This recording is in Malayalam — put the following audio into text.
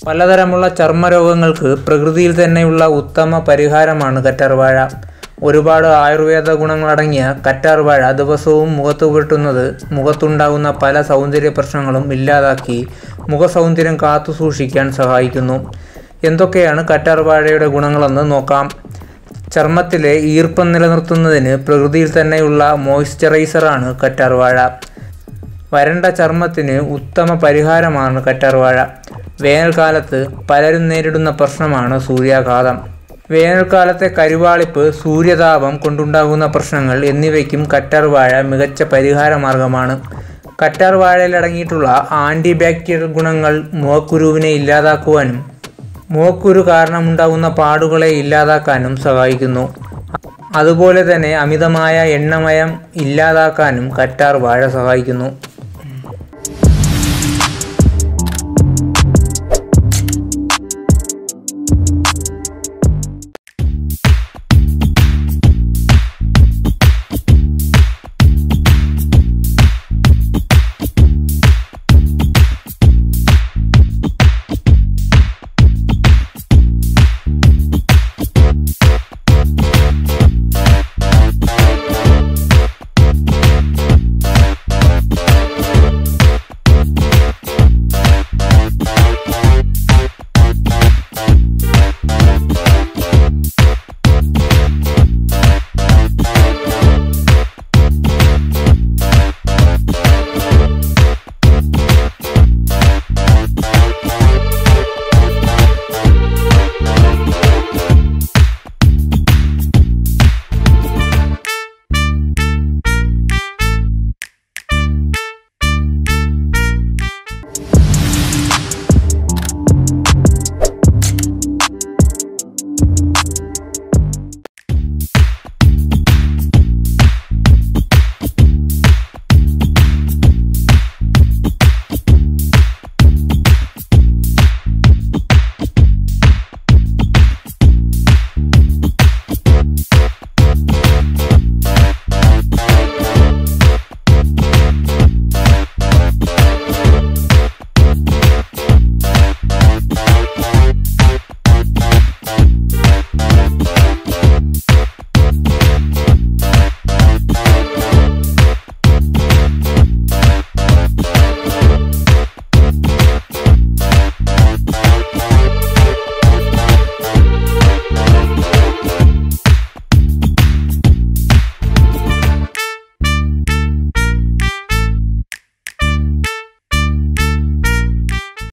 പലതരമുള്ള ചർമ്മരോഗങ്ങൾക്ക് പ്രകൃതിയിൽ തന്നെയുള്ള ഉത്തമ പരിഹാരമാണ് കറ്റാർവാഴ ഒരുപാട് ആയുർവേദ ഗുണങ്ങളടങ്ങിയ കറ്റാർവാഴ ദിവസവും മുഖത്ത് പുരട്ടുന്നത് മുഖത്തുണ്ടാകുന്ന പല സൗന്ദര്യ പ്രശ്നങ്ങളും ഇല്ലാതാക്കി മുഖസൗന്ദര്യം കാത്തു സൂക്ഷിക്കാൻ സഹായിക്കുന്നു എന്തൊക്കെയാണ് കറ്റാർവാഴയുടെ ഗുണങ്ങളെന്ന് നോക്കാം ചർമ്മത്തിലെ ഈർപ്പം നിലനിർത്തുന്നതിന് പ്രകൃതിയിൽ തന്നെയുള്ള മോയ്സ്ചറൈസറാണ് കറ്റാർവാഴ വരണ്ട ചർമ്മത്തിന് ഉത്തമ പരിഹാരമാണ് കറ്റാർവാഴ വേനൽക്കാലത്ത് പലരും നേരിടുന്ന പ്രശ്നമാണ് സൂര്യാഘാതം വേനൽക്കാലത്തെ കരിവാളിപ്പ് സൂര്യതാപം കൊണ്ടുണ്ടാകുന്ന പ്രശ്നങ്ങൾ എന്നിവയ്ക്കും കറ്റാർവാഴ മികച്ച പരിഹാര മാർഗമാണ് കറ്റാർവാഴയിൽ അടങ്ങിയിട്ടുള്ള ആൻറ്റി ബാക്ടീരിയൽ ഗുണങ്ങൾ മുഖക്കുരുവിനെ ഇല്ലാതാക്കുവാനും മുഖക്കുരു കാരണമുണ്ടാകുന്ന പാടുകളെ ഇല്ലാതാക്കാനും സഹായിക്കുന്നു അതുപോലെ തന്നെ അമിതമായ എണ്ണമയം ഇല്ലാതാക്കാനും കറ്റാർ വാഴ സഹായിക്കുന്നു